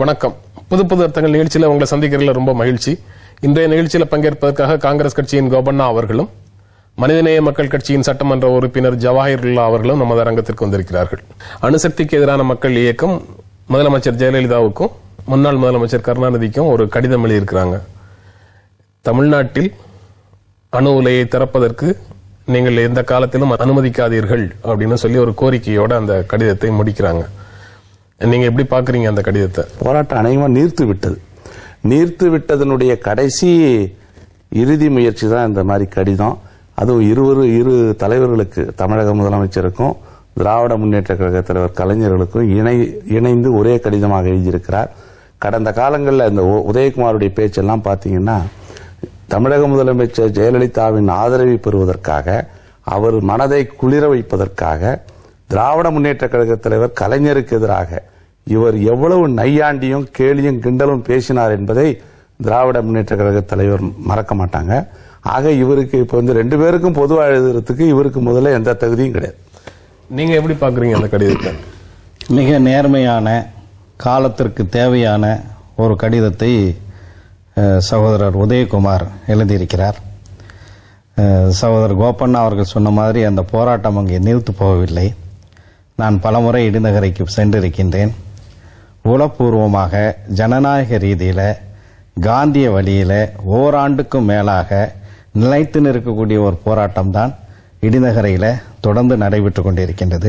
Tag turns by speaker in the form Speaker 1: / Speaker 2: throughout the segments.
Speaker 1: வணக்கம் புது புது அர்த்தங்கள் நிகழ்ச்சியில உங்களை சந்திக்கிறதுல ரொம்ப மகிழ்ச்சி இன்றைய நிகழ்ச்சியில பங்கேற்பதற்காக காங்கிரஸ் கட்சியின் கோபண்ணா அவர்களும் மனிதநேய மக்கள் கட்சியின் சட்டமன்ற உறுப்பினர் ஜவாஹிருல்லா அவர்களும் நமது அரங்கத்திற்கு வந்திருக்கிறார்கள் அணுசக்திக்கு எதிரான மக்கள் இயக்கம் முதலமைச்சர் ஜெயலலிதாவுக்கும் முன்னாள் முதலமைச்சர் கருணாநிதிக்கும் ஒரு கடிதம் எழுதியிருக்கிறாங்க தமிழ்நாட்டில் அணு உலையை திறப்பதற்கு நீங்கள் எந்த காலத்திலும் அனுமதிக்காதீர்கள் அப்படின்னு சொல்லி ஒரு கோரிக்கையோட அந்த கடிதத்தை முடிக்கிறாங்க நீங்க எப்படி பாக்குறீங்க அந்த கடிதத்தை
Speaker 2: போராட்டம் அநேகமாக நீர்த்து விட்டது நீர்த்து விட்டதனுடைய கடைசி இறுதி முயற்சி தான் இந்த மாதிரி கடிதம் அதுவும் இருவரு இரு தலைவர்களுக்கு தமிழக முதலமைச்சருக்கும் திராவிட முன்னேற்ற கழக தலைவர் கலைஞர்களுக்கும் இணை இணைந்து ஒரே கடிதமாக எழுதியிருக்கிறார் கடந்த காலங்களில் இந்த உ- உதயகுமாருடைய பேச்செல்லாம் பார்த்தீங்கன்னா தமிழக முதலமைச்சர் ஜெயலலிதாவின் ஆதரவை பெறுவதற்காக அவர் மனதை குளிர வைப்பதற்காக திராவிட முன்னேற்ற கழக தலைவர் கலைஞருக்கு எதிராக இவர் எவ்வளவு நையாண்டியும் கேலியும் கிண்டலும் பேசினார் என்பதை திராவிட முன்னேற்ற கழக தலைவர் மறக்க மாட்டாங்க ஆக இவருக்கு இப்போ வந்து ரெண்டு பேருக்கும் பொதுவாக எழுதுறதுக்கு இவருக்கு முதல்ல எந்த தகுதியும் கிடையாது
Speaker 1: நீங்க எப்படி பாக்குறீங்க அந்த கடிதத்தை
Speaker 3: மிக நேர்மையான காலத்திற்கு தேவையான ஒரு கடிதத்தை அஹ், சகோதரர் உதயகுமார் எழுதியிருக்கிறார் அஹ், சகோதரர் கோபண்ணா அவர்கள் சொன்ன மாதிரி அந்த போராட்டம் அங்கே நிறுத்து போகவில்லை நான் பலமுறை இடிநகரைக்கு சென்றிருக்கின்றேன் உளப்பூர்வமாக ஜனநாயக ரீதியில் காந்திய வழியில் ஓராண்டுக்கும் மேலாக நிலைத்து நிற்கக்கூடிய ஒரு போராட்டம் தான் இடிநகரையில் தொடர்ந்து நடைபெற்று கொண்டிருக்கின்றது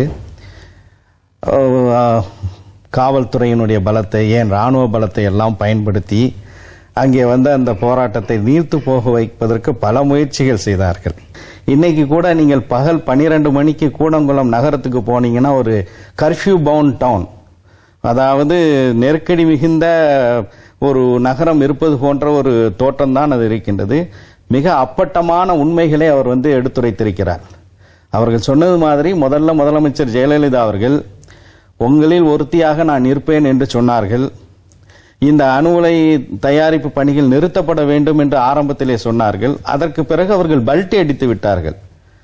Speaker 3: அஹ், காவல்துறையினுடைய பலத்தை ஏன் ராணுவ பலத்தை எல்லாம் பயன்படுத்தி அங்கே வந்து அந்த போராட்டத்தை நீர்த்து போக வைப்பதற்கு பல முயற்சிகள் செய்தார்கள் இன்னைக்கு கூட நீங்கள் பகல் 12 மணிக்கு கூடங்குளம் நகரத்துக்கு போனீங்கன்னா ஒரு கர்ஃப்யூ பவுண்ட் டவுன் அதாவது நெருக்கடி மிகுந்த ஒரு நகரம் இருப்பது போன்ற ஒரு தோற்றம் தான் அது இருக்கின்றது மிக அப்பட்டமான உண்மைகளை அவர் வந்து எடுத்துரைத்திருக்கிறார் அவர்கள் சொன்னது மாதிரி முதல்ல முதலமைச்சர் ஜெயலலிதா அவர்கள் உங்களில் ஒருத்தியாக நான் இருப்பேன் என்று சொன்னார்கள் இந்த அணு உலை தயாரிப்பு பணிகள் நிறுத்தப்பட வேண்டும் என்று ஆரம்பத்திலே சொன்னார்கள் அதற்கு பிறகு அவர்கள் பல்ட்டி அடித்து விட்டார்கள்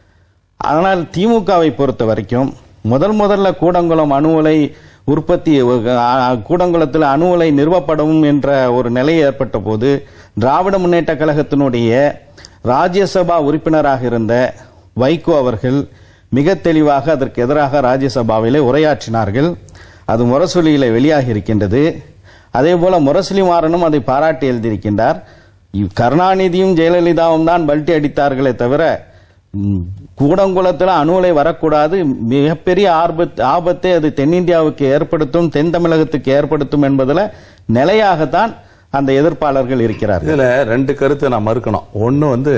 Speaker 3: ஆனால் திமுகவை பொறுத்த வரைக்கும் முதல் முதல்ல கூடங்குளம் அணு உலை உற்பத்தி அஹ், கூடங்குளத்தில் அணு உலை நிறுவப்படும் என்ற ஒரு நிலை ஏற்பட்ட போது திராவிட முன்னேற்ற கழகத்தினுடைய ராஜ்யசபா உறுப்பினராக இருந்த வைகோ அவர்கள் மிக தெளிவாக அதற்கு எதிராக ராஜ்யசபாவிலே உரையாற்றினார்கள் அது முரசொலியிலே வெளியாகி இருக்கின்றது அதே போல முரசொலி மாறனும் அதை பாராட்டி எழுதியிருக்கின்றார் இவ் கருணாநிதியும் ஜெயலலிதாவும் தான் பல்ட்டி அடித்தார்களே தவிர ம், கூடங்குளத்தில் அணு உலை வரக்கூடாது மிகப்பெரிய ஆபத்து ஆபத்தை அது தென்னிந்தியாவுக்கு ஏற்படுத்தும் தென் தமிழகத்துக்கு ஏற்படுத்தும் என்பதில் நிலையாகத்தான் அந்த எதிர்ப்பாளர்கள் இருக்கிறார்கள்
Speaker 2: இதுல ரெண்டு கருத்தை நான் மறுக்கணும் ஒன்னு வந்து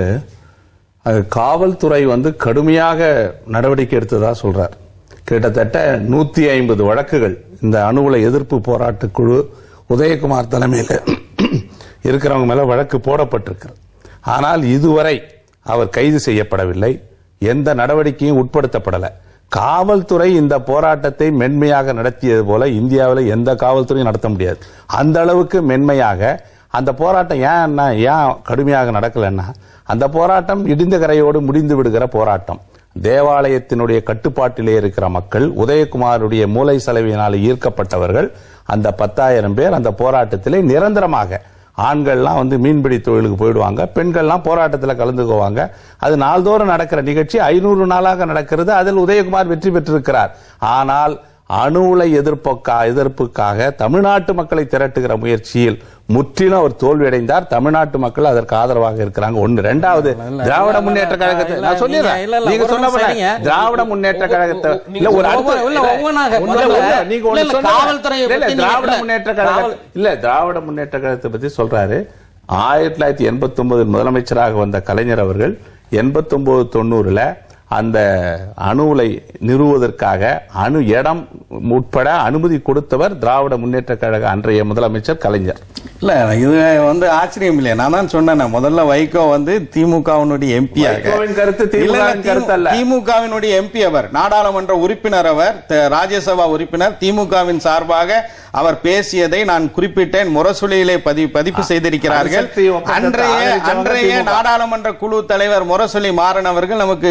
Speaker 2: அது காவல்துறை வந்து கடுமையாக நடவடிக்கை எடுத்ததா சொல்றார் கிட்டத்தட்ட நூத்தி ஐம்பது வழக்குகள் இந்த அணுகுல எதிர்ப்பு போராட்ட குழு உதயகுமார் தலைமையில் இருக்கிறவங்க மேல வழக்கு போடப்பட்டிருக்கு ஆனால் இதுவரை அவர் கைது செய்யப்படவில்லை எந்த நடவடிக்கையும் உட்படுத்தப்படல காவல்துறை இந்த போராட்டத்தை மென்மையாக நடத்தியது போல இந்தியாவில் எந்த காவல்துறையும் நடத்த முடியாது அந்த அளவுக்கு மென்மையாக அந்த போராட்டம் ஏன் என்ன ஏன் கடுமையாக நடக்கலைன்னா அந்த போராட்டம் இடிந்த கரையோடு முடிந்து விடுகிற போராட்டம் தேவாலயத்தினுடைய கட்டுப்பாட்டிலே இருக்கிற மக்கள் உதயகுமாருடைய மூளை செலவினால் ஈர்க்கப்பட்டவர்கள் அந்த பத்தாயிரம் பேர் அந்த போராட்டத்திலே நிரந்தரமாக ஆண்கள்லாம் வந்து மீன்பிடி தொழிலுக்கு போயிடுவாங்க பெண்கள்லாம் போராட்டத்தில் கலந்துக்குவாங்க அது நாள்தோறும் நடக்கிற நிகழ்ச்சி ஐநூறு நாளாக நடக்கிறது அதில் உதயகுமார் வெற்றி பெற்றிருக்கிறார் ஆனால் அணு உலை எதிர்ப்புக்கா எதிர்ப்புக்காக தமிழ்நாட்டு மக்களை திரட்டுகிற முயற்சியில் முற்றிலும் அவர் தோல்வியடைந்தார் தமிழ்நாட்டு மக்கள் அதற்கு ஆதரவாக இருக்கிறாங்க ஒண்ணு ரெண்டாவது திராவிட முன்னேற்ற கழகத்தை நான் சொல்லிடுறேன்
Speaker 4: இல்ல, இல்ல,
Speaker 2: நீங்க
Speaker 4: ஒரு
Speaker 2: சொன்ன
Speaker 4: நிமிஷம் சரிங்க.
Speaker 2: திராவிட முன்னேற்ற கழகத்தை இல்ல ஒரு அடுத்த
Speaker 4: ஒவ்வொரு- இல்ல, ஒவ்வொன்றாக
Speaker 2: இல்ல,
Speaker 4: முதல்ல-
Speaker 2: இல்ல, நீங்க
Speaker 4: இல்ல,
Speaker 2: ஒண்ணு
Speaker 4: இல்ல,
Speaker 2: சொன்னீங்க.
Speaker 4: காவல்துறையை
Speaker 2: இல்ல, இல்ல,
Speaker 4: பத்தி நீங்க-
Speaker 2: திராவிட
Speaker 4: இல்ல,
Speaker 2: முன்னேற்ற கழகம்
Speaker 4: காவல்-
Speaker 2: இல்ல திராவிட முன்னேற்ற கழகத்தை பத்தி சொல்றாரு ஆயிரத்தி தொள்ளாயிரத்தி எண்பத்தி ஒன்பது முதலமைச்சராக வந்த கலைஞர் அவர்கள் எண்பத்தி ஒன்பது தொண்ணூறுல அந்த அணு உலை நிறுவுவதற்காக அணு இடம் உட்பட அனுமதி கொடுத்தவர் திராவிட முன்னேற்ற கழக அன்றைய முதலமைச்சர் கலைஞர்
Speaker 3: இல்ல இது வந்து ஆச்சரியம் இல்லையா நான் தான் சொன்னேன் முதல்ல வைகோ வந்து திமுகவினுடைய எம்பி
Speaker 2: வைகோவின் கருத்து திமுகவின் கருத்து அல்ல.
Speaker 3: திமுகவினுடைய எம்பி அவர் நாடாளுமன்ற உறுப்பினர் அவர் த- ராஜ்யசபா உறுப்பினர் திமுகவின் சார்பாக அவர் பேசியதை நான் குறிப்பிட்டேன் முரசொலியிலே பதி பதிப்பு செய்திருக்கிறார்கள்
Speaker 2: அணுசக்தி ஒப்பந்தத்தை
Speaker 3: அன்றைய
Speaker 2: ஆதரிச்சவங்க
Speaker 3: அன்றைய
Speaker 2: திமுக.
Speaker 3: நாடாளுமன்ற குழு தலைவர் முரசொலி மாறன் அவர்கள் நமக்கு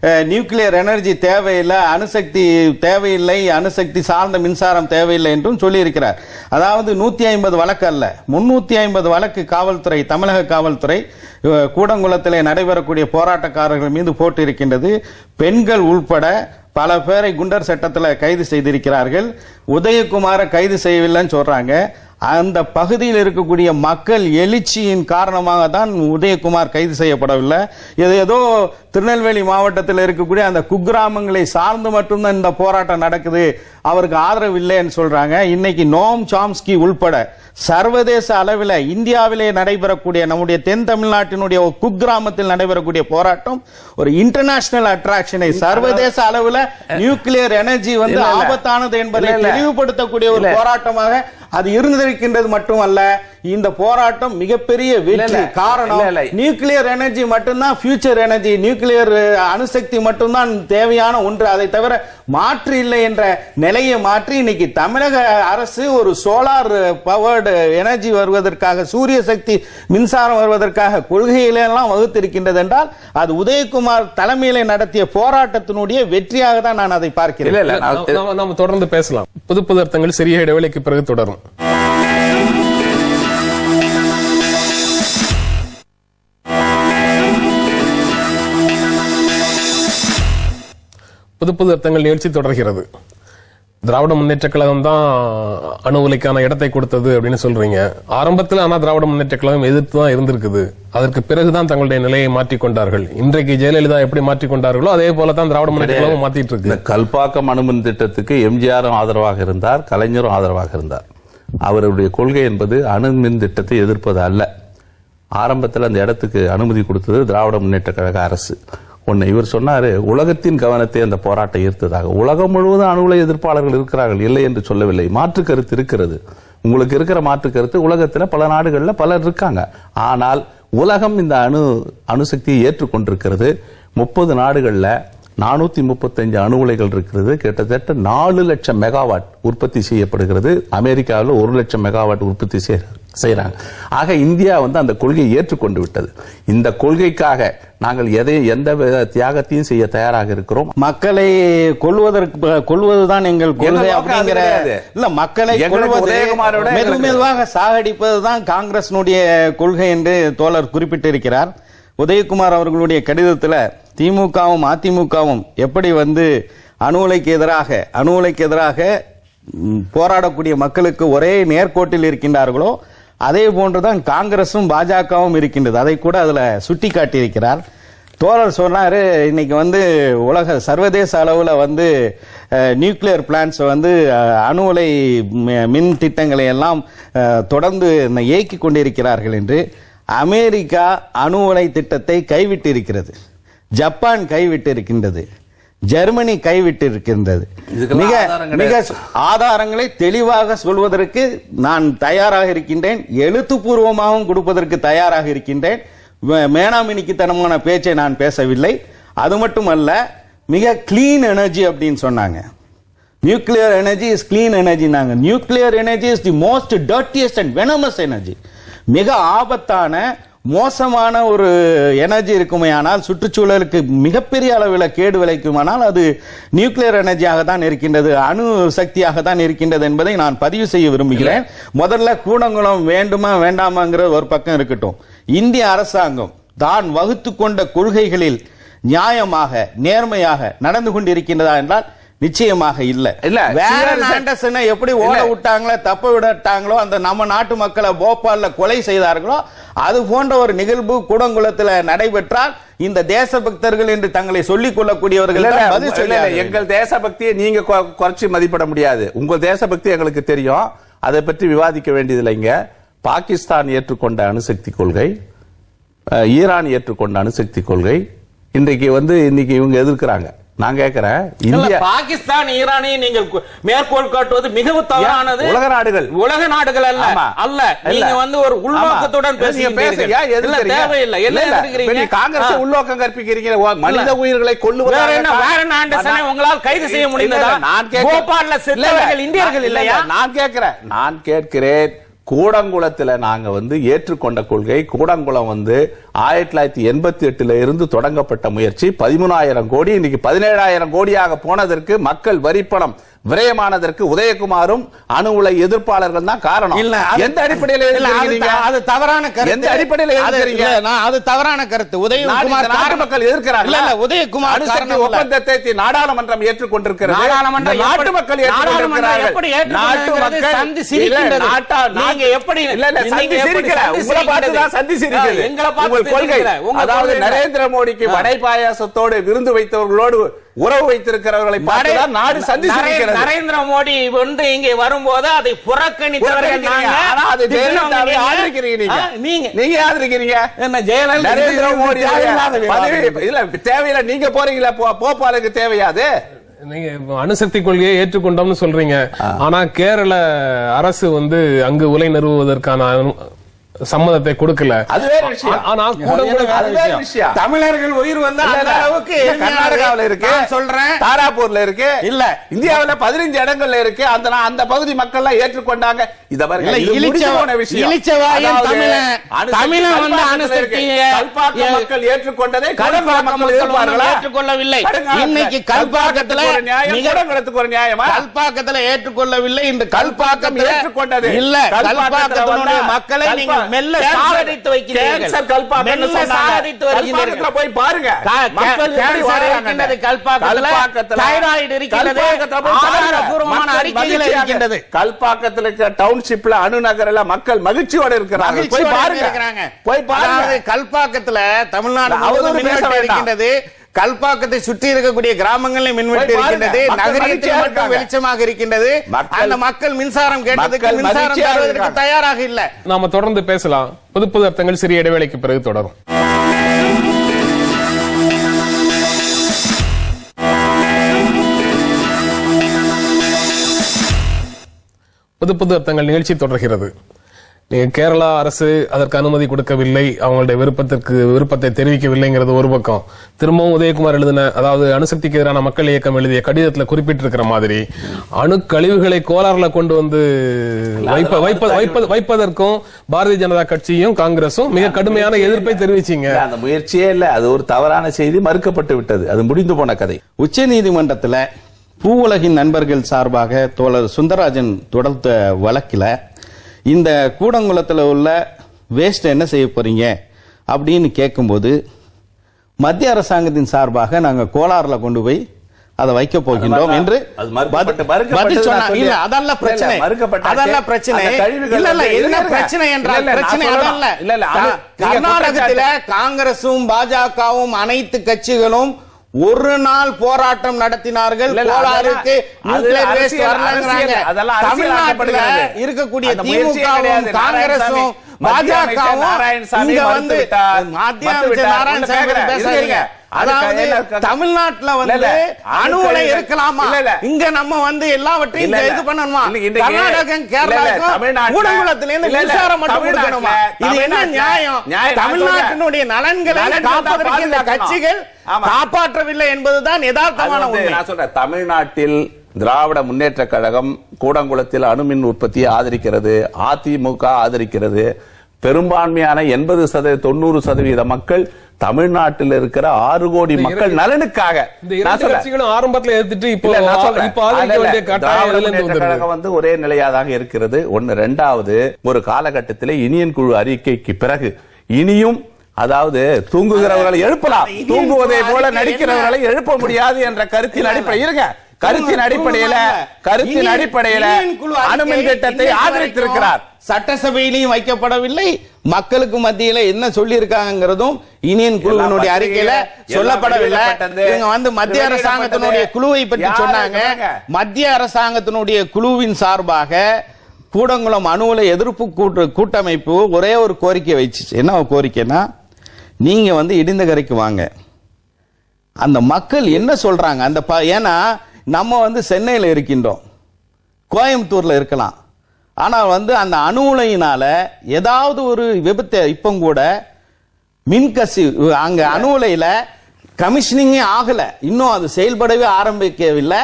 Speaker 3: நியூக்ளியர் எனர்ஜி தேவையில்லை அணுசக்தி தேவையில்லை அணுசக்தி சார்ந்த மின்சாரம் தேவையில்லை என்றும் சொல்லியிருக்கிறார் அதாவது நூத்தி ஐம்பது வழக்கு அல்ல முன்னூத்தி ஐம்பது வழக்கு காவல்துறை தமிழக காவல்துறை அஹ், கூடங்குளத்திலே நடைபெறக்கூடிய போராட்டக்காரர்கள் மீது போட்டு இருக்கின்றது பெண்கள் உள்பட பல பேரை குண்டர் சட்டத்தில் கைது செய்திருக்கிறார்கள் உதயகுமாரை கைது செய்யவில்லைன்னு சொல்றாங்க அந்த பகுதியில் இருக்கக்கூடிய மக்கள் எழுச்சியின் காரணமாக தான் உதயகுமார் கைது செய்யப்படவில்லை இது ஏதோ திருநெல்வேலி மாவட்டத்தில் இருக்கக்கூடிய அந்த குக்கிராமங்களை சார்ந்து மட்டும்தான் இந்த போராட்டம் நடக்குது அவருக்கு ஆதரவு இல்லைன்னு சொல்றாங்க இன்னைக்கு நோம் சாம்ஸ்கி உள்பட சர்வதேச அளவில் இந்தியாவிலே நடைபெறக்கூடிய நம்முடைய தென் தமிழ்நாட்டினுடைய ஒரு குக்கிராமத்தில் நடைபெறக்கூடிய போராட்டம் ஒரு இன்டர்நேஷனல் அட்ராக்ஷனை சர்வதேச அளவில் நியூக்ளியர் எனர்ஜி வந்து
Speaker 2: இல்ல, இல்ல.
Speaker 3: ஆபத்தானது என்பதை
Speaker 2: இல்ல, இல்ல.
Speaker 3: தெளிவுபடுத்தக்கூடிய ஒரு
Speaker 2: இல்ல.
Speaker 3: போராட்டமாக அது இருந்திருக்கின்றது மட்டுமல்ல இந்த போராட்டம் மிகப்பெரிய வெற்றி
Speaker 2: இல்ல.
Speaker 3: காரணம்
Speaker 2: இல்ல, இல்ல.
Speaker 3: நியூக்ளியர் எனர்ஜி மட்டும்தான் ஃபியூச்சர் எனர்ஜி நியூக்ளியர் அணுசக்தி மட்டும்தான் தேவையான ஒன்று அதை தவிர மாற்று இல்லை என்ற நிலையை மாற்றி இன்னைக்கு தமிழக அரசு ஒரு சோலார் பவர்டு எனர்ஜி வருவதற்காக சூரிய சக்தி மின்சாரம் வருவதற்காக கொள்கைகளை எல்லாம் வகுத்திருக்கின்றது என்றால் அது உதயகுமார் தலைமையிலே நடத்திய போராட்டத்தினுடைய வெற்றியாக தான் நான் அதை பார்க்கிறேன்
Speaker 2: இல்ல இல்ல நான்
Speaker 1: நாம- நாம தொடர்ந்து பேசலாம் புது புது அர்த்தங்கள் சிறிய இடைவேளைக்கு பிறகு தொடரும் புது புது அர்த்தங்கள் நிகழ்ச்சி தொடர்கிறது திராவிட முன்னேற்ற கழகம் தான் அணு உலைக்கான இடத்தை கொடுத்தது அப்படின்னு சொல்றீங்க ஆரம்பத்தில் ஆனா திராவிட முன்னேற்ற கழகம் எதிர்த்து தான் இருந்திருக்குது அதற்கு பிறகுதான் தங்களுடைய நிலையை மாற்றிக் கொண்டார்கள் இன்றைக்கு ஜெயலலிதா எப்படி மாற்றிக் கொண்டார்களோ அதே போல தான் திராவிட முன்னேற்ற கழகம் மாத்திட்டு இருக்கு
Speaker 2: இந்த கல்பாக்கம் அணுமின் திட்டத்துக்கு எம்ஜிஆரும் ஆதரவாக இருந்தார் கலைஞரும் ஆதரவாக இருந்தார் அவருடைய கொள்கை என்பது அணுமின் திட்டத்தை எதிர்ப்பது அல்ல ஆரம்பத்தில் அந்த இடத்துக்கு அனுமதி கொடுத்தது திராவிட முன்னேற்ற கழக அரசு ஒன்னு இவர் சொன்னாரு உலகத்தின் கவனத்தை அந்த போராட்டம் ஈர்த்ததாக உலகம் முழுவதும் அணு உலை எதிர்ப்பாளர்கள் இருக்கிறார்கள் இல்லை என்று சொல்லவில்லை மாற்று கருத்து இருக்கிறது உங்களுக்கு இருக்கிற மாற்று கருத்து உலகத்துல பல நாடுகள்ல பலர் இருக்காங்க ஆனால் உலகம் இந்த அணு அணுசக்தியை ஏற்றுக்கொண்டிருக்கிறது முப்பது நாடுகள்ல நானூத்தி முப்பத்தஞ்சு அணு உலைகள் இருக்கிறது கிட்டத்தட்ட நாலு லட்சம் மெகாவாட் உற்பத்தி செய்யப்படுகிறது அமெரிக்காவில் ஒரு லட்சம் மெகாவாட் உற்பத்தி செய்ய- செய்றாங்க ஆக இந்தியா வந்து அந்த கொள்கையை ஏற்றுக்கொண்டு விட்டது இந்த கொள்கைக்காக நாங்கள் எதை எந்த வித தியாகத்தையும் செய்ய தயாராக இருக்கிறோம்
Speaker 3: மக்களை கொள்வதற்கு கொள்வதுதான் எங்கள் கொள்கை
Speaker 2: நோக்கம் அது
Speaker 3: அப்படிங்கிற
Speaker 2: கிடையாது.
Speaker 3: இல்ல மக்களை
Speaker 2: எங்களுக்கு
Speaker 3: கொள்வது
Speaker 2: உதயகுமாரோட
Speaker 3: மெது
Speaker 2: எங்களுக்கு-
Speaker 3: மெதுவாக சாகடிப்பதுதான் காங்கிரசினுடைய கொள்கை என்று தோழர் குறிப்பிட்டிருக்கிறார் உதயகுமார் அவர்களுடைய கடிதத்துல திமுகவும் அதிமுகவும் எப்படி வந்து அணு உலைக்கு எதிராக அணு உலைக்கு எதிராக ம், போராடக்கூடிய மக்களுக்கு ஒரே நேர்கோட்டில் இருக்கின்றார்களோ அதே போன்றுதான் காங்கிரசும் பாஜகவும் இருக்கின்றது அதை கூட அதுல சுட்டி காட்டியிருக்கிறார் தோழர் சொன்னாரு இன்னைக்கு வந்து உலக சர்வதேச அளவுல வந்து நியூக்ளியர் பிளான்ஸ் வந்து அஹ், அணு உலை மி- மின் திட்டங்களை எல்லாம் அஹ், தொடர்ந்து இந்த இயக்கிக் கொண்டிருக்கிறார்கள் என்று அமெரிக்கா அணு உலை திட்டத்தை கைவிட்டிருக்கிறது ஜப்பான் கைவிட்டிருக்கின்றது ஜெர்மனி கைவிட்டிருக்கின்றது
Speaker 2: இதுக்கெல்லாம்
Speaker 3: மிக
Speaker 2: ஆதாரம்
Speaker 3: மிக
Speaker 2: கிடையாது.
Speaker 3: ஆதாரங்களை தெளிவாக சொல்வதற்கு நான் தயாராக இருக்கின்றேன் எழுத்துப்பூர்வமாகவும் கொடுப்பதற்கு தயாராக இருக்கின்றேன் மே- மேனாமினிக்குத்தனமான பேச்சை நான் பேசவில்லை அது மட்டுமல்ல மிக கிளீன் எனர்ஜி அப்படின்னு சொன்னாங்க nuclear energy is clean energy நாங்க nuclear energy is the most dirtiest and venomous energy மிக ஆபத்தான மோசமான ஒரு எனர்ஜி இருக்குமே ஆனால் சுற்றுச்சூழலுக்கு மிகப்பெரிய அளவில் கேடு விளைக்குமானால் அது நியூக்ளியர் எனர்ஜியாக தான் இருக்கின்றது அணு சக்தியாக தான் இருக்கின்றது என்பதை நான் பதிவு செய்ய விரும்புகிறேன் முதல்ல கூடங்குளம் வேண்டுமா வேண்டாமாங்கிற ஒரு பக்கம் இருக்கட்டும் இந்திய அரசாங்கம் தான் வகுத்து கொண்ட கொள்கைகளில் நியாயமாக நேர்மையாக நடந்து கொண்டிருக்கின்றதா என்றால் நிச்சயமாக இல்ல
Speaker 2: இல்ல,
Speaker 3: வேற
Speaker 2: சீரரசன்
Speaker 3: ஆண்டர்சனை எப்படி ஓட
Speaker 2: இல்ல.
Speaker 3: விட்டாங்களோ தப்ப விட்டாங்களோ அந்த நம்ம நாட்டு மக்களை போபால்ல கொலை செய்தார்களோ அது போன்ற ஒரு நிகழ்வு கூடங்குளத்தில் நடைபெற்றால் இந்த தேசபக்தர்கள் என்று தங்களை சொல்லிக் கொள்ளக்கூடியவர்கள்
Speaker 2: இல்ல,
Speaker 3: தான்
Speaker 2: இல்ல,
Speaker 3: பதில்
Speaker 2: இல்ல,
Speaker 3: சொல்லியாக
Speaker 2: இல்ல,
Speaker 3: வேண்டும்.
Speaker 2: எங்கள் தேசபக்தியை நீங்க கொ- குறைச்சு மதிப்பிட முடியாது உங்கள் தேசபக்தி எங்களுக்கு தெரியும் அதை பற்றி விவாதிக்க வேண்டியதில்லை இங்க பாகிஸ்தான் ஏற்றுக்கொண்ட அணுசக்தி கொள்கை அஹ், ஈரான் ஏற்றுக்கொண்ட அணுசக்தி கொள்கை இன்றைக்கு வந்து இன்னைக்கு இவங்க எதிர்க்கிறாங்க நான் கேட்கிறேன்
Speaker 4: இல்ல,
Speaker 2: இந்தியா
Speaker 4: பாகிஸ்தான் ஈரானை நீங்கள் கு- மேற்கோள் காட்டுவது மிகவும் தவறானது
Speaker 2: உலக நாடுகள்.
Speaker 4: உலக நாடுகள் அல்ல
Speaker 2: ஆமா.
Speaker 4: அல்ல
Speaker 2: இல்ல.
Speaker 4: நீங்க வந்து ஒரு உள்நோக்கத்துடன்
Speaker 2: ஆமா. நீங்க
Speaker 4: பேசுகிறீர்கள்.
Speaker 2: பேசுங்க, ஏன்
Speaker 4: இல்ல
Speaker 2: எதிர்க்கிறீங்க?
Speaker 4: தேவையில்லை என்ன
Speaker 2: இல்ல, இல்ல.
Speaker 4: எதிர்க்கிறீங்க?
Speaker 2: இப்ப நீ காங்கிரஸ்
Speaker 4: ஆ.
Speaker 2: உள்நோக்கம் கற்பிக்கிறீங்க ஓ, மனித உயிர்களை கொல்லுவதாக
Speaker 4: வேற என்ன,
Speaker 2: கா-
Speaker 4: வேற என்ன ஆண்டர்சனை
Speaker 2: நான்
Speaker 4: உங்களால் கைது செய்ய
Speaker 2: இல்ல,
Speaker 4: முடிந்ததா?
Speaker 2: இல்ல, நான் கேட்கிறேன்.
Speaker 4: போபால்ல
Speaker 2: இல்ல, இல்ல,
Speaker 4: செத்தவர்கள் இந்தியர்கள்
Speaker 2: இல்ல, இல்ல,
Speaker 4: இல்லையா?
Speaker 2: நான் கேட்கிறேன் நான் கேட்கிறேன் கூடங்குளத்துல நாங்க வந்து ஏற்றுக்கொண்ட கொள்கை கூடங்குளம் வந்து ஆயிரத்தி தொள்ளாயிரத்தி எண்பத்தி எட்டுல இருந்து தொடங்கப்பட்ட முயற்சி பதிமூணாயிரம் கோடி இன்னைக்கு பதினேழாயிரம் கோடியாக போனதற்கு மக்கள் வரிப்பணம் விரயமானதற்கு உதயகுமாரும் அணு உலை எதிர்ப்பாளர்கள் தான் காரணம்
Speaker 5: இல்ல அது-
Speaker 2: எந்த அடிப்படையில்
Speaker 5: இல்ல, அது
Speaker 2: எதிர்க்கிறீங்க?
Speaker 5: த- அது தவறான கருத்து
Speaker 2: எந்த அடிப்படையில்
Speaker 5: அது-
Speaker 2: எதிர்க்கிறீங்க?
Speaker 5: இல்ல, நான் அது தவறான கருத்து
Speaker 2: நாடு-
Speaker 5: உதயகுமார்
Speaker 2: இந்த நாட்டு
Speaker 5: காரணம்.
Speaker 2: மக்கள் எதிர்க்கிறார்கள்
Speaker 5: இல்ல இல்ல உதயகுமார்
Speaker 2: அணுசக்தி
Speaker 5: காரணம் இல்ல.
Speaker 2: ஒப்பந்தத்தை தி- நாடாளுமன்றம் ஏற்றுக்கொண்டிருக்கிறது
Speaker 5: நாடாளுமன்றம்
Speaker 2: இந்த நாட்டு
Speaker 5: எப்படி-
Speaker 2: மக்கள்
Speaker 5: நாடாளுமன்றம்
Speaker 2: ஏற்றுக்கொண்டிருக்கிறார்கள்
Speaker 5: எப்படி
Speaker 2: நாட்டு
Speaker 5: ஏற்றுக்கொண்டிருக்கிறது?
Speaker 2: மக்கள்
Speaker 5: சந்தி
Speaker 2: இல்ல,
Speaker 5: சிரிக்கின்றது.
Speaker 2: நாட்டா-
Speaker 5: நீங்க
Speaker 2: நாட்டு-
Speaker 5: எப்படி-
Speaker 2: இல்ல இல்ல
Speaker 5: நீங்க
Speaker 2: சந்தி
Speaker 5: எப்படி
Speaker 2: சிரிக்கல
Speaker 5: சந்தி
Speaker 2: உங்களை பார்த்து தான்
Speaker 5: சிரிக்கிறது?
Speaker 2: சந்தி சிரிக்குது
Speaker 5: ஆ, எங்களை பார்த்து
Speaker 2: உங்கள் கொள்கை
Speaker 5: சிரிக்கல. உங்க
Speaker 2: அதாவது
Speaker 5: கொள்கை என்ன?
Speaker 2: நரேந்திர மோடிக்கு
Speaker 5: ஆ.
Speaker 2: வடை பாயாசத்தோடு விருந்து வைத்தவர்களோடு உறவு வைத்திருக்கிறவர்களை பார்த்து தான் நாடு சந்தி
Speaker 4: நரே-
Speaker 2: சிரிக்கிறது
Speaker 4: நரேந்திர மோடி வந்து இங்கே வரும்போது அதை புறக்கணித்தவர்கள்
Speaker 2: புறக்கணிக்கிறீங்க.
Speaker 4: நாங்க.
Speaker 2: ஆனா அது
Speaker 4: திட்டினவங்க
Speaker 2: ஜெயலலிதாவை
Speaker 4: நீங்க.
Speaker 2: ஆதரிக்கிறீங்க நீங்க.
Speaker 4: ஆ, நீங்க
Speaker 2: நீங்க ஆதரிக்கிறீங்க
Speaker 5: என்ன ஜெயலலிதா
Speaker 2: நரேந்திர மோடி
Speaker 5: தேவையில்லாத
Speaker 2: பதவி
Speaker 5: விவாதம்.
Speaker 2: இல்ல தேவையில்லை நீங்க போறீங்களா போ- போபாலுக்கு தேவையாது
Speaker 1: நீங்க இப்ப அணுசக்தி கொள்கையை ஏற்றுக்கொண்டோம்னு சொல்றீங்க ஆனா கேரள அரசு வந்து அங்கு உலை நிறுவுவதற்கான அனு- சம்மதத்தை கொடுக்கல
Speaker 2: அது வேற விஷயம்.
Speaker 1: ஆனா கூடங்குளம்
Speaker 2: அது வேற விஷயம்.
Speaker 5: தமிழர்கள் உயிர் வந்து
Speaker 2: இல்ல,
Speaker 5: அந்த
Speaker 2: இல்ல.
Speaker 5: அளவுக்கு
Speaker 2: இல்ல,
Speaker 5: எளிமையானது.
Speaker 2: கர்நாடகாவுல இருக்கு
Speaker 5: நான் சொல்றேன்
Speaker 2: தாராப்பூர்ல இருக்கு
Speaker 5: இல்ல.
Speaker 2: இந்தியாவுல பதினஞ்சு இடங்கள்ல இருக்கு அந்த நா- அந்த பகுதி மக்கள் எல்லாம் ஏற்றுக்கொண்டாங்க இத பாருங்க
Speaker 5: இல்ல,
Speaker 2: இது
Speaker 5: இளிச்ச-
Speaker 2: முடிஞ்சு போன விஷயம்
Speaker 5: இளிச்சவாயன்
Speaker 2: அதாவது
Speaker 5: தமிழன்.
Speaker 2: அணுசக்தி
Speaker 5: தமிழன் வந்து
Speaker 2: கல்பாக்கத்துல இருக்கு.
Speaker 5: அணுசக்திய-
Speaker 2: கல்பாக்கம்
Speaker 5: ஏ-
Speaker 2: மக்கள் ஏற்றுக்கொண்டதை
Speaker 5: கல்பாக்கம்
Speaker 2: கூடங்குளம் மக்கள்
Speaker 5: மக்கள்
Speaker 2: எதிர்ப்பார்களா
Speaker 5: ஏற்றுக்கொள்ளவில்லை.
Speaker 2: கடுங்காலத்துல
Speaker 5: இன்னைக்கு கல்பாக்கத்துல
Speaker 2: ஒரு நியாயம்
Speaker 5: மிக-
Speaker 2: கூடங்குளத்துக்கு ஒரு நியாயமா
Speaker 5: கல்பாக்கத்துல ஏற்றுக்கொள்ளவில்லை இந்த
Speaker 2: கல்பாக்கம்
Speaker 5: கல்பாக்கத்துல
Speaker 2: ஏற்றுக்கொண்டது
Speaker 5: இல்ல கல்பாக்கத்தினுடைய மக்களை நீங்க மெல்ல சாகடித்து வைக்கிறீர்கள்
Speaker 2: கேன்சர் கல்பாக்கம்
Speaker 5: மெல்ல சாகடித்து வருகிறீர்கள்
Speaker 2: போய் பாருங்க
Speaker 5: கா-
Speaker 2: மக்கள் எப்படி
Speaker 5: கேன்சர்
Speaker 2: வாழறாங்க?
Speaker 5: இருக்கின்றது கல்பாக்கத்துல,
Speaker 2: கல்பாக்கத்துல
Speaker 5: தைராய்டு இருக்கின்றது,
Speaker 2: கல்பாக்கத்துல போய் பாருங்க.
Speaker 5: ஆதாரபூர்வமான
Speaker 2: மக்கள்
Speaker 5: அறிக்கைகள்
Speaker 2: மகிழ்ச்சியாக-
Speaker 5: இருக்கின்றது.
Speaker 2: கல்பாக்கத்துல இருக்கிற டவுன்ஷிப்ல அணு நகர்ல மக்கள் மகிழ்ச்சியோட இருக்கிறாங்க போய்
Speaker 5: மகிழ்ச்சியோட
Speaker 2: பாருங்க
Speaker 5: இருக்கிறாங்க.
Speaker 2: போய்
Speaker 5: அதாவது
Speaker 2: பாருங்க
Speaker 5: கல்பாக்கத்துல தமிழ்நாடு
Speaker 2: அவதூறு
Speaker 5: முழுவதும்
Speaker 2: பேச
Speaker 5: மின்வெட்டு
Speaker 2: வேண்டாம்.
Speaker 5: இருக்கின்றது கல்பாக்கத்தை சுற்றி இருக்கக்கூடிய கிராமங்களில் மின்வெட்டு
Speaker 2: போய் பாருங்க.
Speaker 5: இருக்கின்றது
Speaker 2: மக்கள்
Speaker 5: நகரத்தில்
Speaker 2: மகிழ்ச்சியா
Speaker 5: மட்டும்
Speaker 2: இருக்காங்க.
Speaker 5: வெளிச்சமாக இருக்கின்றது
Speaker 2: மக்கள்-
Speaker 5: அந்த மக்கள் மின்சாரம் கேட்டதுக்கு
Speaker 2: மக்கள்
Speaker 5: மின்சாரம்
Speaker 2: மகிழ்ச்சியாக
Speaker 5: தருவதற்கு
Speaker 2: இருக்காங்க.
Speaker 5: தயாராக இல்ல
Speaker 1: நாம தொடர்ந்து பேசலாம் புது புது அர்த்தங்கள் சிறிய இடைவேளைக்கு பிறகு தொடரும் புது புது அர்த்தங்கள் நிகழ்ச்சி தொடர்கிறது நீங்க கேரளா அரசு அதற்கு அனுமதி கொடுக்கவில்லை அவங்களுடைய விருப்பத்திற்கு விருப்பத்தை தெரிவிக்கவில்லைங்கிறது ஒரு பக்கம் திரும்பவும் உதயகுமார் எழுதின அதாவது அணுசக்திக்கு எதிரான மக்கள் இயக்கம் எழுதிய கடிதத்துல குறிப்பிட்டிருக்கிற மாதிரி அணு கழிவுகளை கோலாறுல கொண்டு வந்து வைப்ப- வைப்ப- வைப்ப- வைப்பதற்கும் பாரதிய ஜனதா கட்சியும் காங்கிரசும் மிக கடுமையான எதிர்ப்பை தெரிவிச்சீங்க
Speaker 2: இல்ல, அந்த முயற்சியே இல்ல அது ஒரு தவறான செய்தி மறுக்கப்பட்டு விட்டது அது முடிந்து போன கதை
Speaker 3: உச்ச நீதிமன்றத்தில் பூவுலகின் நண்பர்கள் சார்பாக தோழர் சுந்தரராஜன் தொடர்ந்த வழக்கில் இந்த கூடங்குளத்தில் உள்ள வேஸ்ட் என்ன செய்ய போறீங்க அப்படின்னு கேட்கும்போது மத்திய அரசாங்கத்தின் சார்பாக நாங்கள் கோலாறுல கொண்டு போய் அதை வைக்க போகின்றோம் என்று
Speaker 2: அது மறுக்கப்பட்டு-
Speaker 3: பதில்
Speaker 2: மறுக்கப்பட்டது
Speaker 3: சொன்னார்.
Speaker 2: நான்
Speaker 3: இல்ல
Speaker 2: சொல்றேன்.
Speaker 3: அதல்ல பிரச்சனை
Speaker 2: இல்ல, மறுக்கப்பட்டாச்சு.
Speaker 3: அதல்ல பிரச்சனை
Speaker 2: அந்த கழிவுகள்
Speaker 3: இல்ல இல்ல
Speaker 2: வந்து-
Speaker 3: என்ன
Speaker 2: இருங்க.
Speaker 3: பிரச்சனை என்றால்
Speaker 2: இல்ல, இல்ல, நான்
Speaker 3: பிரச்சனை
Speaker 2: சொல்லலாம்.
Speaker 3: அதல்ல
Speaker 2: இல்ல, இல்ல, அது-
Speaker 3: கா-
Speaker 2: நீங்க
Speaker 3: கர்நாடகத்தில காங்கிரசும் பாஜகவும் அனைத்து கட்சிகளும் ஒரு நாள் போராட்டம் நடத்தினார்கள்
Speaker 2: இல்ல, இல்ல,
Speaker 3: கோளாறுக்கு
Speaker 2: அதெல்லாம்
Speaker 3: நியூக்ளியர்
Speaker 2: அது
Speaker 3: வேஸ்ட்
Speaker 2: அரசியல்,
Speaker 3: வரலங்கிறாங்க
Speaker 2: அரசியல், அதெல்லாம் அரசியல்
Speaker 3: தமிழ்நாட்டுல
Speaker 2: ஆக்கப்படுகிறது.
Speaker 3: இருக்கக்கூடிய
Speaker 2: அந்த முயற்சியே
Speaker 3: திமுகவும்
Speaker 2: கிடையாது.
Speaker 3: காங்கிரசும்
Speaker 2: மத்திய அமைச்சர்
Speaker 3: பாஜகவும்
Speaker 2: நாராயணசாமி
Speaker 3: இங்க
Speaker 2: மறுத்து
Speaker 3: வந்து
Speaker 2: விட்டார்.
Speaker 3: மத்திய
Speaker 2: மறுத்து
Speaker 3: அமைச்சர்
Speaker 2: விட்டார்.
Speaker 3: நாராயணசாமி
Speaker 2: இல்ல,
Speaker 3: பத்தி
Speaker 2: இருங்க,
Speaker 3: பேசாதீங்க
Speaker 2: இருங்க.
Speaker 3: அதாவது
Speaker 2: அதுக்கு என்ன-
Speaker 3: தமிழ்நாட்டுல
Speaker 2: இல்ல,
Speaker 3: வந்து
Speaker 2: இல்ல.
Speaker 3: அணுலை
Speaker 2: அதுக்கு-
Speaker 3: இருக்கலாமா
Speaker 2: இல்ல, இல்ல.
Speaker 3: இங்க நம்ம வந்து எல்லாவற்றையும்
Speaker 2: இல்ல,
Speaker 3: இங்க
Speaker 2: இல்ல.
Speaker 3: இது பண்ணணுமா
Speaker 2: இல்ல, இன்றைக்கு-
Speaker 3: கர்நாடகம்
Speaker 2: இல்ல, இல்ல,
Speaker 3: கேரளாவுக்கும்
Speaker 2: தமிழ்நாட்டுல-
Speaker 3: கூடங்குளத்துல இருந்து
Speaker 2: இல்ல, இல்ல,
Speaker 3: மின்சாரம் மட்டும்
Speaker 2: தமிழ்நாட்டுல-
Speaker 3: கொடுக்கணுமா இது என்ன
Speaker 2: தமிழ்நாட்டுல-
Speaker 3: நியாயம்
Speaker 2: நியாயம் நான்
Speaker 3: தமிழ்நாட்டினுடைய நலன்களை
Speaker 2: நலன்களை
Speaker 3: காப்பதற்கு இந்த
Speaker 2: பாதுகாக்கணும்.
Speaker 3: கட்சிகள்
Speaker 2: ஆமா.
Speaker 3: காப்பாற்றவில்லை என்பதுதான்
Speaker 2: அது
Speaker 3: யதார்த்தமான
Speaker 2: வந்து
Speaker 3: உண்மை
Speaker 2: நான் சொல்றேன் தமிழ்நாட்டில் திராவிட முன்னேற்ற கழகம் கூடங்குளத்தில் அணுமின் உற்பத்தியை ஆதரிக்கிறது அதிமுக ஆதரிக்கிறது பெரும்பான்மையான எண்பது சதவீத தொண்ணூறு சதவீத மக்கள் தமிழ்நாட்டில் இருக்கிற ஆறு கோடி மக்கள் நலனுக்காக
Speaker 1: இந்த
Speaker 2: நான்
Speaker 1: இரண்டு
Speaker 2: சொல்றேன்.
Speaker 1: கட்சிகளும் ஆரம்பத்துல எடுத்துட்டு இப்போ
Speaker 2: இல்ல, நான் சொல்றேன்.
Speaker 1: இப்போ ஆதரிக்க
Speaker 2: இல்ல,
Speaker 1: வேண்டிய
Speaker 2: இல்ல.
Speaker 1: கட்டாயம்
Speaker 2: திராவிட
Speaker 1: இதுல இருந்து
Speaker 2: முன்னேற்ற
Speaker 1: வந்துருது
Speaker 2: கழகம் வந்து ஒரே நிலையாதாக இருக்கிறது ஒன்னு ரெண்டாவது ஒரு காலகட்டத்தில் இனியன் குழு அறிக்கைக்கு பிறகு இனியும் அதாவது தூங்குகிறவர்களை எழுப்பலாம்
Speaker 3: இனியன்
Speaker 2: தூங்குவதை
Speaker 3: குழு
Speaker 2: போல
Speaker 3: அறிக்கை
Speaker 2: நடிக்கிறவர்களை எழுப்ப முடியாது என்ற கருத்தின் அடிப்படை இருங்க கருத்தின் அடிப்படையில கருத்தின் அடிப்படையில அணுமின் திட்டத்தை ஆதரித்திருக்கிறார்
Speaker 3: சட்டசபையிலையும் வைக்கப்படவில்லை மக்களுக்கு மத்தியில என்ன சொல்லி இருக்காங்கிறதும் இனியன் குழுவினுடைய
Speaker 2: எல்லாம்
Speaker 3: அறிக்கையில
Speaker 2: பத்திரிகையில
Speaker 3: சொல்லப்படவில்லை
Speaker 2: வெளியிடப்பட்டது.
Speaker 3: இவங்க வந்து மத்திய
Speaker 2: வெளியிடப்பட்டது.
Speaker 3: அரசாங்கத்தினுடைய குழுவை பற்றி
Speaker 2: யாரு
Speaker 3: சொன்னாங்க
Speaker 2: சொன்னாங்க?
Speaker 3: மத்திய அரசாங்கத்தினுடைய குழுவின் சார்பாக கூடங்குளம் அணுவுல எதிர்ப்பு கூட்டு கூட்டமைப்பு ஒரே ஒரு கோரிக்கை வச்சுச்சு என்ன கோரிக்கைன்னா நீங்க வந்து இடிந்தகரைக்கு வாங்க அந்த மக்கள் என்ன சொல்றாங்க அந்த ப- ஏன்னா நம்ம வந்து சென்னையில் இருக்கின்றோம் கோயம்புத்தூர்ல இருக்கலாம் ஆனா வந்து அந்த அணு உலையினால ஏதாவது ஒரு விபத்து இப்போ கூட மின்கசி அங்க அணு உலையில கமிஷனிங்கே ஆகல இன்னும் அது செயல்படவே ஆரம்பிக்கவில்லை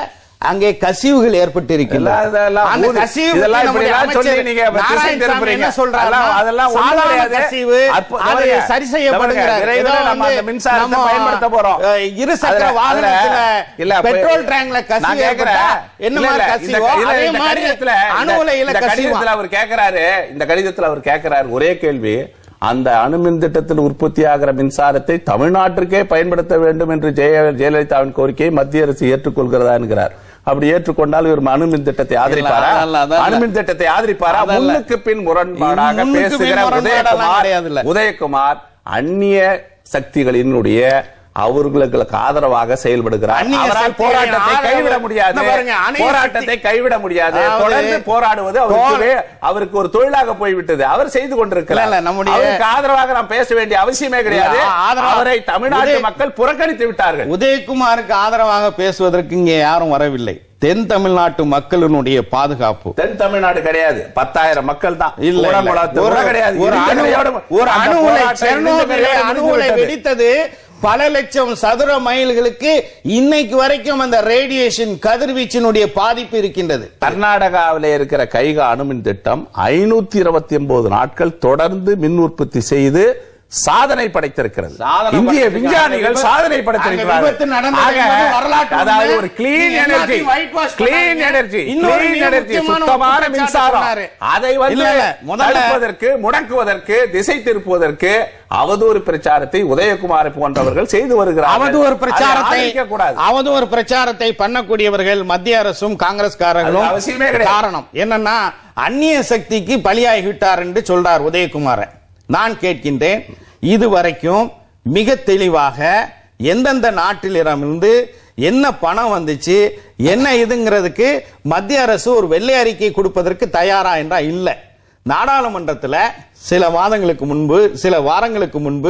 Speaker 5: அங்கே கசிவுகள் ஏற்பட்டிருக்கின்றன
Speaker 2: எல்லாம் இதெல்லாம்
Speaker 5: அந்த
Speaker 2: ஊதி-
Speaker 5: கசிவு
Speaker 2: இதெல்லாம்
Speaker 5: பத்தி
Speaker 2: இப்படி
Speaker 5: நம்முடைய
Speaker 2: எல்லாம் சொல்லி
Speaker 5: அமைச்சர்
Speaker 2: நீங்க திசை
Speaker 5: நாராயணசாமி
Speaker 2: திருப்புறீங்க.
Speaker 5: என்ன சொல்றாருன்னா,
Speaker 2: அதெல்லாம் அதெல்லாம் ஒண்ணும்
Speaker 5: சாதாரண
Speaker 2: கிடையாது.
Speaker 5: கசிவு
Speaker 2: அற்பு-
Speaker 5: அது
Speaker 2: பாருங்க,
Speaker 5: சரி செய்யப்படுகிறார்
Speaker 2: பாருங்க, விரைவில்
Speaker 5: ஏதோ
Speaker 2: நம்ம அந்த
Speaker 5: வந்து
Speaker 2: மின்சாரத்தை
Speaker 5: நம்ம,
Speaker 2: பயன்படுத்த போறோம்.
Speaker 5: அஹ், இருசக்கர
Speaker 2: அதுல-
Speaker 5: வாகனத்துல
Speaker 2: அதுல- இல்ல, அப்ப-
Speaker 5: பெட்ரோல் டேங்க்ல
Speaker 2: நான்
Speaker 5: கசிவு
Speaker 2: கேக்குறேன்.
Speaker 5: ஏற்பட்டா என்ன
Speaker 2: இல்ல,
Speaker 5: மாதிரி
Speaker 2: இல்ல, இந்த
Speaker 5: கசிவோ
Speaker 2: க- இல்ல,
Speaker 5: அதே
Speaker 2: இந்த
Speaker 5: மாதிரி
Speaker 2: கடிதத்துல-
Speaker 5: அணு
Speaker 2: இந்த-
Speaker 5: உலையில
Speaker 2: இந்த
Speaker 5: கசிவா
Speaker 2: கடிதத்துல அவர் கேக்குறாரு இந்த கடிதத்துல அவர் கேக்குறாரு ஒரே கேள்வி அந்த அணுமின் திட்டத்தில் உற்பத்தியாகிற மின்சாரத்தை தமிழ்நாட்டிற்கே பயன்படுத்த வேண்டும் என்று ஜெய ஜெயலலிதாவின் கோரிக்கையை மத்திய அரசு ஏற்றுக்கொள்கிறதா என்கிறார் அப்படி ஏற்றுக்கொண்டால் இவர் அணுமின் திட்டத்தை ஆதரிப்பாரா
Speaker 5: அதல்ல, அதல்ல.
Speaker 2: அணுமின் திட்டத்தை ஆதரிப்பாரா
Speaker 5: அதல்ல.
Speaker 2: முன்னுக்கு பின் முரண்பாடாக
Speaker 5: முன்னுக்கு பின்
Speaker 2: பேசுகிற
Speaker 5: முரண்பாடெல்லாம் கிடையாதுல்ல.
Speaker 2: உதயகுமார் உதயகுமார் அந்நிய சக்திகளினுடைய அவர்களுக்கு ஆதரவாக செயல்படுகிறார்
Speaker 5: அந்நிய
Speaker 2: அவரால்
Speaker 5: சக்திகளின்
Speaker 2: போராட்டத்தை
Speaker 5: ஆதரவு-
Speaker 2: கைவிட முடியாது
Speaker 5: இந்த பாருங்க, அந்நிய
Speaker 2: போராட்டத்தை
Speaker 5: சக்தி-
Speaker 2: கைவிட முடியாது
Speaker 5: அதாவது
Speaker 2: தொடர்ந்து போராடுவது அவருக்கு வே- அவருக்கு ஒரு தொழிலாக போய்விட்டது அவர் செய்து கொண்டிருக்கிறார்
Speaker 5: இல்ல, இல்ல, நம்முடைய-
Speaker 2: அவருக்கு ஆதரவாக நாம் பேச வேண்டிய அவசியமே கிடையாது
Speaker 5: இல்ல, ஆதரவா-
Speaker 2: அவரை தமிழ்நாட்டு
Speaker 5: உதய-
Speaker 2: மக்கள் புறக்கணித்து விட்டார்கள்
Speaker 5: உதயகுமாருக்கு ஆதரவாக பேசுவதற்கு இங்கே யாரும் வரவில்லை தென் தமிழ்நாட்டு மக்களினுடைய பாதுகாப்பு
Speaker 2: தென் தமிழ்நாடு கிடையாது பத்தாயிரம் மக்கள் தான்
Speaker 5: இல்ல, இல்ல.
Speaker 2: கூடங்குளத்து
Speaker 5: ஒரு
Speaker 2: கூட கிடையாது
Speaker 5: ஒரு
Speaker 2: இந்த
Speaker 5: அணு
Speaker 2: கரையோடு-
Speaker 5: ஒரு
Speaker 2: அந்த
Speaker 5: அணு உலை
Speaker 2: போராட்டம்
Speaker 5: செர்னோபிலை
Speaker 2: இந்த
Speaker 5: அணு
Speaker 2: கரையோடு
Speaker 5: உலை
Speaker 2: முடிந்து
Speaker 5: வெடித்தது பல லட்சம் சதுர மைல்களுக்கு இன்னைக்கு வரைக்கும் அந்த ரேடியேஷன் கதிர்வீச்சினுடைய பாதிப்பு இருக்கின்றது
Speaker 2: கர்நாடகாவிலே இருக்கிற கைகா அணுமின் திட்டம் ஐநூத்தி இருபத்தி ஒன்பது நாட்கள் தொடர்ந்து மின் உற்பத்தி செய்து சாதனை படைத்திருக்கிறது
Speaker 5: சாதனை
Speaker 2: இந்திய
Speaker 5: படைத்திருக்காங்க.
Speaker 2: விஞ்ஞானிகள்
Speaker 5: விபத்து-
Speaker 2: சாதனை
Speaker 5: அங்க விபத்து
Speaker 2: படைத்திருக்கிறார்கள்
Speaker 5: நடந்தது
Speaker 2: ஆக,
Speaker 5: என்பது வரலாற்று
Speaker 2: அதாவது
Speaker 5: உண்மை.
Speaker 2: ஒரு கிளீன்
Speaker 5: நீங்க
Speaker 2: எனர்ஜி
Speaker 5: எல்லாத்தையும் white wash
Speaker 2: கிளீன்
Speaker 5: பண்ணாதீங்க.
Speaker 2: எனர்ஜி
Speaker 5: இன்னொரு
Speaker 2: கிளீன்
Speaker 5: மிக
Speaker 2: எனர்ஜி
Speaker 5: முக்கியமான ஒரு
Speaker 2: சுத்தமான
Speaker 5: குற்றச்சாட்டு
Speaker 2: மின்சாரம்
Speaker 5: சொன்னாரு.
Speaker 2: அதை வந்து
Speaker 5: இல்ல, இல்ல, முதல்ல-
Speaker 2: தடுப்பதற்கு முடக்குவதற்கு திசை திருப்புவதற்கு அவதூறு பிரச்சாரத்தை உதயகுமார் போன்றவர்கள் செய்து வருகிறார்கள்
Speaker 5: அவதூறு பிரச்சாரத்தை
Speaker 2: அதை கூடாது
Speaker 5: அவதூறு பிரச்சாரத்தை பண்ணக்கூடியவர்கள் மத்திய அரசும் காங்கிரஸ்காரர்களும்
Speaker 2: அது அவசியமே கிடையாது.
Speaker 5: காரணம் என்னன்னா அந்நிய சக்திக்கு பலியாகிவிட்டார் என்று சொல்றார் உதயகுமார் நான் கேட்கின்றேன் இதுவரைக்கும் மிக தெளிவாக எந்தெந்த நாட்டிலிருந்து என்ன பணம் வந்துச்சு என்ன இதுங்கிறதுக்கு மத்திய அரசு ஒரு வெள்ளை அறிக்கை கொடுப்பதற்கு தயாரா என்றா இல்ல நாடாளுமன்றத்தில் சில மாதங்களுக்கு முன்பு சில வாரங்களுக்கு முன்பு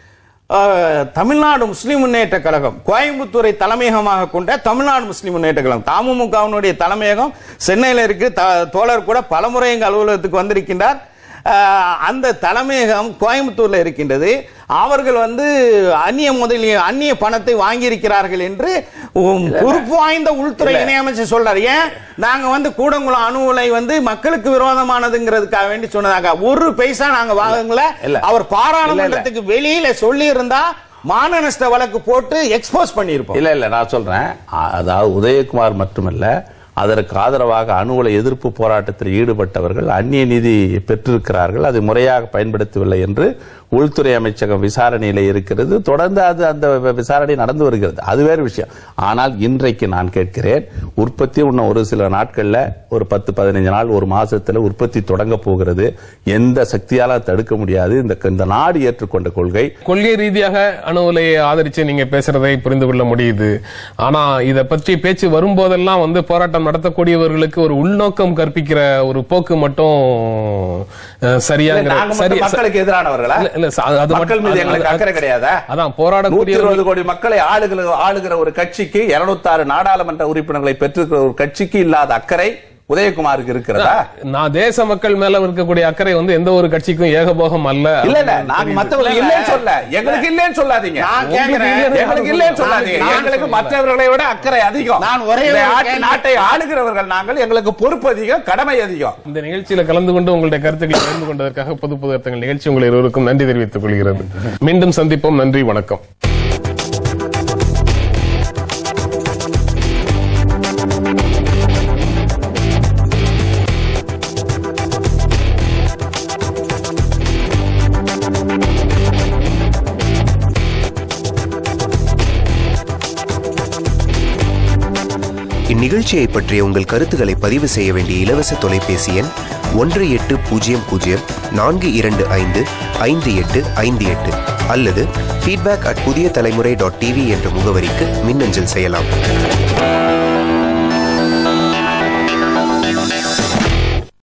Speaker 5: அஹ், தமிழ்நாடு முஸ்லிம் முன்னேற்ற கழகம் கோயம்புத்தூரை தலைமையகமாக கொண்ட தமிழ்நாடு முஸ்லிம் முன்னேற்ற கழகம் தமுமுகவினுடைய தலைமையகம் சென்னையில் இருக்கு த- தோழர் கூட பலமுறை எங்க அலுவலகத்துக்கு வந்திருக்கின்றார் அஹ், அந்த தலைமையகம் கோயம்புத்தூர்ல இருக்கின்றது அவர்கள் வந்து அந்நிய முதலிய அந்நிய பணத்தை வாங்கியிருக்கிறார்கள் என்று உம், பொறுப்பு வாய்ந்த உள்துறை இணையமைச்சர் சொல்றாரு ஏன் நாங்க வந்து கூடங்குளம் அணு உலை வந்து மக்களுக்கு விரோதமானதுங்கிறதுக்காக வேண்டி சொன்னதாக ஒரு பைசா நாங்க வாங்கல
Speaker 2: இல்ல.
Speaker 5: அவர் பாராளுமன்றத்துக்கு வெளியில சொல்லி இருந்தா மான நஷ்ட வழக்கு போட்டு எக்ஸ்போஸ் பண்ணியிருப்போம்
Speaker 2: இல்ல இல்ல நான் சொல்றேன் அ- அதாவது உதயகுமார் மட்டுமல்ல அதற்கு ஆதரவாக அணு உலை எதிர்ப்பு போராட்டத்தில் ஈடுபட்டவர்கள் அந்நிய நிதி பெற்றிருக்கிறார்கள் அதை முறையாக பயன்படுத்தவில்லை என்று உள்துறை அமைச்சகம் விசாரணையில இருக்கிறது தொடர்ந்து அது அந்த வி- விசாரணை நடந்து வருகிறது அது வேறு விஷயம் ஆனால் இன்றைக்கு நான் கேட்கிறேன் உற்பத்தி இன்னும் ஒரு சில நாட்கள்ல ஒரு பத்து பதினைஞ்சு நாள் ஒரு மாசத்துல உற்பத்தி தொடங்க போகிறது எந்த சக்தியால தடுக்க முடியாது இந்த இந்த நாடு ஏற்றுக்கொண்ட கொள்கை
Speaker 1: கொள்கை ரீதியாக அணு உலையை ஆதரிச்சு நீங்க பேசுறதை புரிந்து கொள்ள முடியுது ஆனா இத பற்றி பேச்சு வரும்போதெல்லாம் வந்து போராட்டம் நடத்தக்கூடியவர்களுக்கு ஒரு உள்நோக்கம் கற்பிக்கிற ஒரு போக்கு மட்டும் அஹ், சரியாங்கிற
Speaker 2: நாங்க மட்டும்
Speaker 1: சரி-
Speaker 2: மக்களுக்கு எதிரானவர்களா
Speaker 1: இல்ல, இல்ல, அது- அது
Speaker 2: மக்கள் மீது
Speaker 1: மட்டும்-
Speaker 2: எங்களுக்கு
Speaker 1: அது-
Speaker 2: அக்கறை கிடையாதா
Speaker 1: அதான்
Speaker 2: நூத்தி
Speaker 1: போராடக்கூடிய
Speaker 2: இருபது கோடி மக்களை ஆளுகிற ஆளுகிற ஒரு கட்சிக்கு 206 நாடாளுமன்ற உறுப்பினர்களை பெற்றிருக்கிற ஒரு கட்சிக்கு இல்லாத அக்கறை உதயகுமாருக்கு இருக்கிறதா
Speaker 1: நான் தேச மக்கள் மேல இருக்கக்கூடிய அக்கறை வந்து எந்த ஒரு கட்சிக்கும் ஏகபோகம் அல்ல
Speaker 2: இல்ல இல்ல நாங்க மத்தவங்களுக்கு இல்லைன்னு சொல்ல எங்களுக்கு இல்லைன்னு சொல்லாதீங்க
Speaker 5: நான் கேட்கிறேன்.
Speaker 2: எங்களுக்கு இல்லைன்னு சொல்லாதீங்க
Speaker 5: நான்
Speaker 2: எங்களுக்கு
Speaker 5: சொல்லல.
Speaker 2: மற்றவர்களை விட அக்கறை அதிகம்
Speaker 5: நான் ஒரே
Speaker 2: இந்த
Speaker 5: ஒரு
Speaker 2: ஆட்சி-
Speaker 5: கேள்வி-
Speaker 2: நாட்டை ஆளுகிறவர்கள் நாங்கள் எங்களுக்கு பொறுப்பு அதிகம் கடமை அதிகம்
Speaker 1: இந்த நிகழ்ச்சியில கலந்து கொண்டு உங்களுடைய கருத்துக்களை பகிர்ந்து கொண்டதற்காக பொது பொது அர்த்தங்கள் நிகழ்ச்சி உங்கள் இருவருக்கும் நன்றி தெரிவித்துக் கொள்கிறது மீண்டும் சந்திப்போம் நன்றி வணக்கம்
Speaker 6: இந்நிகழ்ச்சியை பற்றிய உங்கள் கருத்துக்களை பதிவு செய்ய வேண்டிய இலவச தொலைபேசி எண் ஒன்று எட்டு பூஜ்ஜியம் பூஜ்ஜியம் நான்கு இரண்டு ஐந்து ஐந்து எட்டு ஐந்து எட்டு அல்லது ஃபீட்பேக் அட் புதிய தலைமுறை டாட் டிவி என்ற முகவரிக்கு மின்னஞ்சல் செய்யலாம்